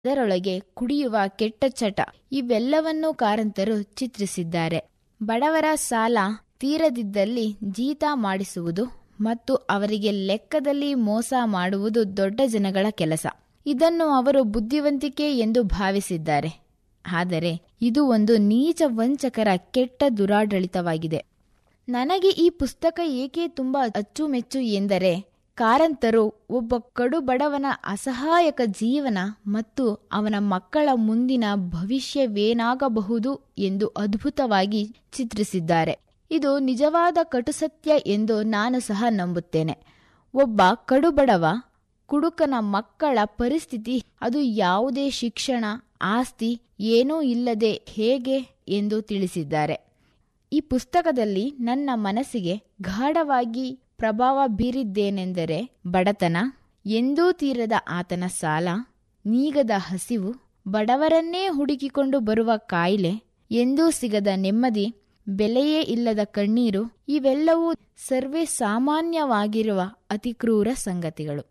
ಅದರೊಳಗೆ ಕುಡಿಯುವ ಕೆಟ್ಟ ಚಟ ಇವೆಲ್ಲವನ್ನೂ ಕಾರಂತರು ಚಿತ್ರಿಸಿದ್ದಾರೆ ಬಡವರ ಸಾಲ ತೀರದಿದ್ದಲ್ಲಿ ಜೀತ ಮಾಡಿಸುವುದು ಮತ್ತು ಅವರಿಗೆ ಲೆಕ್ಕದಲ್ಲಿ ಮೋಸ ಮಾಡುವುದು ದೊಡ್ಡ ಜನಗಳ ಕೆಲಸ ಇದನ್ನು ಅವರು ಬುದ್ಧಿವಂತಿಕೆ ಎಂದು ಭಾವಿಸಿದ್ದಾರೆ ಆದರೆ ಇದು ಒಂದು ನೀಚ ವಂಚಕರ ಕೆಟ್ಟ ದುರಾಡಳಿತವಾಗಿದೆ ನನಗೆ ಈ ಪುಸ್ತಕ ಏಕೆ ತುಂಬಾ ಅಚ್ಚುಮೆಚ್ಚು ಎಂದರೆ ಕಾರಂತರು ಒಬ್ಬ ಕಡು ಬಡವನ ಅಸಹಾಯಕ ಜೀವನ ಮತ್ತು ಅವನ ಮಕ್ಕಳ ಮುಂದಿನ ಭವಿಷ್ಯವೇನಾಗಬಹುದು ಎಂದು ಅದ್ಭುತವಾಗಿ ಚಿತ್ರಿಸಿದ್ದಾರೆ ಇದು ನಿಜವಾದ ಕಟುಸತ್ಯ ಎಂದು ನಾನು ಸಹ ನಂಬುತ್ತೇನೆ ಒಬ್ಬ ಕಡುಬಡವ ಕುಡುಕನ ಮಕ್ಕಳ ಪರಿಸ್ಥಿತಿ ಅದು ಯಾವುದೇ ಶಿಕ್ಷಣ ಆಸ್ತಿ ಏನೂ ಇಲ್ಲದೆ ಹೇಗೆ ಎಂದು ತಿಳಿಸಿದ್ದಾರೆ ಈ ಪುಸ್ತಕದಲ್ಲಿ ನನ್ನ ಮನಸ್ಸಿಗೆ ಗಾಢವಾಗಿ ಪ್ರಭಾವ ಬೀರಿದ್ದೇನೆಂದರೆ ಬಡತನ ಎಂದೂ ತೀರದ ಆತನ ಸಾಲ ನೀಗದ ಹಸಿವು ಬಡವರನ್ನೇ ಹುಡುಕಿಕೊಂಡು ಬರುವ ಕಾಯಿಲೆ ಎಂದೂ ಸಿಗದ ನೆಮ್ಮದಿ ಬೆಲೆಯೇ ಇಲ್ಲದ ಕಣ್ಣೀರು ಇವೆಲ್ಲವೂ ಸರ್ವೇ ಸಾಮಾನ್ಯವಾಗಿರುವ ಅತಿಕ್ರೂರ ಸಂಗತಿಗಳು